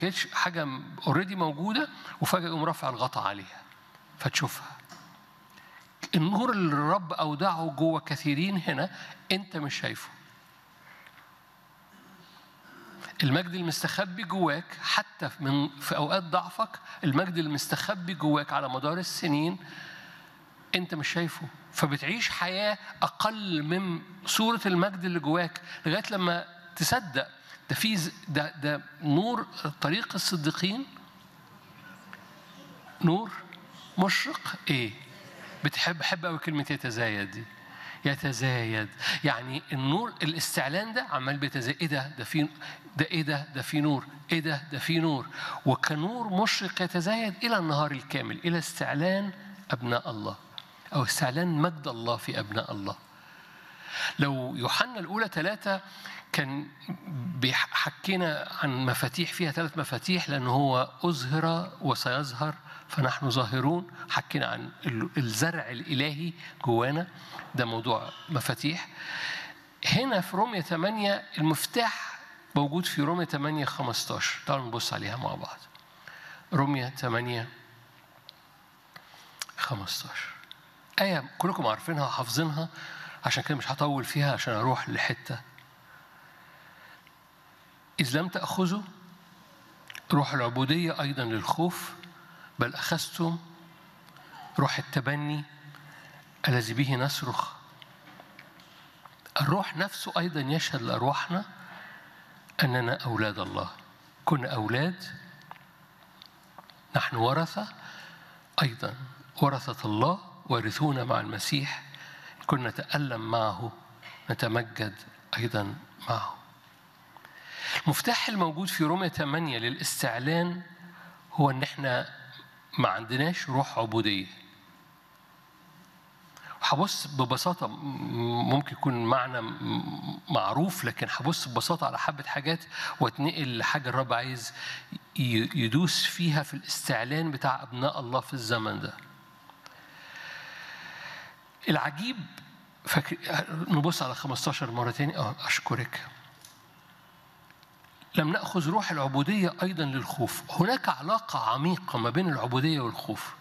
كانتش حاجة اوريدي موجودة وفجأة يقوم رافع الغطاء عليها فتشوفها النور اللي الرب أودعه جوه كثيرين هنا أنت مش شايفه المجد المستخبي جواك حتى من في أوقات ضعفك المجد المستخبي جواك على مدار السنين أنت مش شايفه فبتعيش حياة أقل من صورة المجد اللي جواك لغاية لما تصدق ده في ز- ده ده نور طريق الصديقين نور مشرق ايه بتحب بحب قوي كلمه يتزايد دي يتزايد يعني النور الاستعلان ده عمال بيتزايد ايه ده ده في ده ايه ده ده في نور ايه ده ده في نور وكنور مشرق يتزايد الى النهار الكامل الى استعلان ابناء الله او استعلان مجد الله في ابناء الله لو يوحنا الأولى ثلاثة كان بيحكينا عن مفاتيح فيها ثلاث مفاتيح لأن هو أظهر وسيظهر فنحن ظاهرون حكينا عن ال- الزرع الإلهي جوانا ده موضوع مفاتيح هنا في رومية 8 المفتاح موجود في رومية 8 15 تعالوا نبص عليها مع بعض رومية 8 15 آية كلكم عارفينها وحافظينها عشان كده مش هطول فيها عشان أروح لحتة إذ لم تأخذوا روح العبودية أيضا للخوف بل أخذتم روح التبني الذي به نصرخ الروح نفسه أيضا يشهد لأرواحنا أننا أولاد الله كنا أولاد نحن ورثة أيضا ورثة الله وارثون مع المسيح كنا نتألم معه نتمجد أيضا معه المفتاح الموجود في رومية 8 للاستعلان هو ان احنا ما عندناش روح عبودية هبص ببساطة م- ممكن يكون معنى م- معروف لكن هبص ببساطة على حبة حاجات واتنقل لحاجة الرب عايز ي- يدوس فيها في الاستعلان بتاع أبناء الله في الزمن ده العجيب فاكر نبص على 15 مرة تاني اه أشكرك لم نأخذ روح العبودية أيضا للخوف هناك علاقة عميقة ما بين العبودية والخوف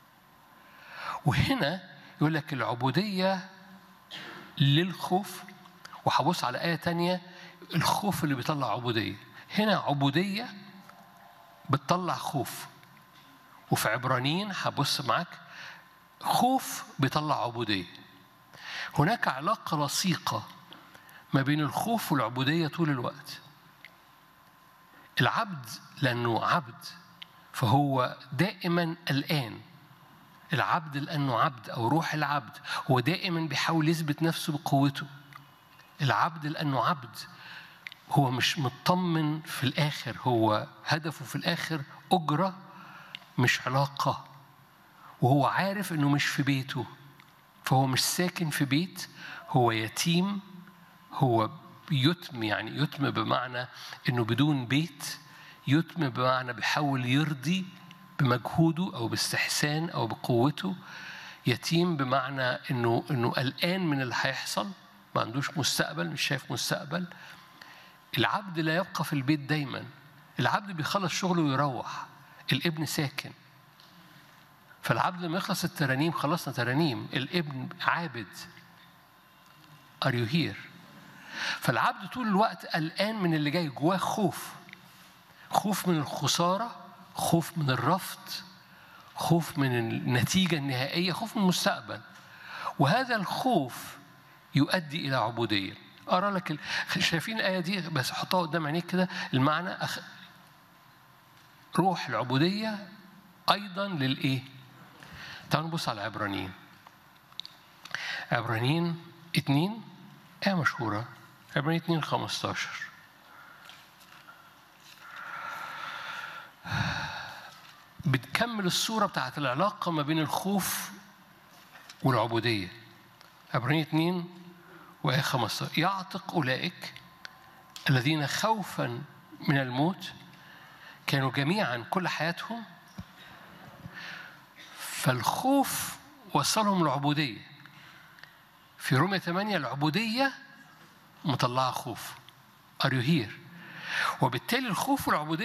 وهنا يقول لك العبودية للخوف وهبص على آية تانية الخوف اللي بيطلع عبودية هنا عبودية بتطلع خوف وفي عبرانيين هبص معاك خوف بيطلع عبودية هناك علاقة لصيقة ما بين الخوف والعبودية طول الوقت العبد لأنه عبد فهو دائما الآن العبد لأنه عبد أو روح العبد هو دائما بيحاول يثبت نفسه بقوته العبد لأنه عبد هو مش مطمن في الآخر هو هدفه في الآخر أجرة مش علاقة وهو عارف إنه مش في بيته فهو مش ساكن في بيت هو يتيم هو يتم يعني يتم بمعنى انه بدون بيت يتم بمعنى بيحاول يرضي بمجهوده او باستحسان او بقوته يتيم بمعنى انه انه قلقان من اللي هيحصل ما عندوش مستقبل مش شايف مستقبل العبد لا يبقى في البيت دايما العبد بيخلص شغله ويروح الابن ساكن فالعبد لما يخلص الترانيم خلصنا ترانيم الابن عابد Are you here؟ فالعبد طول الوقت قلقان من اللي جاي جواه خوف خوف من الخسارة خوف من الرفض خوف من النتيجة النهائية خوف من المستقبل وهذا الخوف يؤدي إلى عبودية أرى لك ال... شايفين الآية دي بس حطها قدام عينيك كده المعنى أخ... روح العبودية أيضا للإيه؟ تعالوا نبص على عبرانيين عبرانيين اتنين آية مشهورة عبرانيين اتنين خمستاشر بتكمل الصورة بتاعت العلاقة ما بين الخوف والعبودية عبرانيين اتنين وآية 15 يعتق أولئك الذين خوفا من الموت كانوا جميعا كل حياتهم فالخوف وصلهم العبودية في رومية 8 العبودية مطلعة خوف Are you here؟ وبالتالي الخوف والعبودية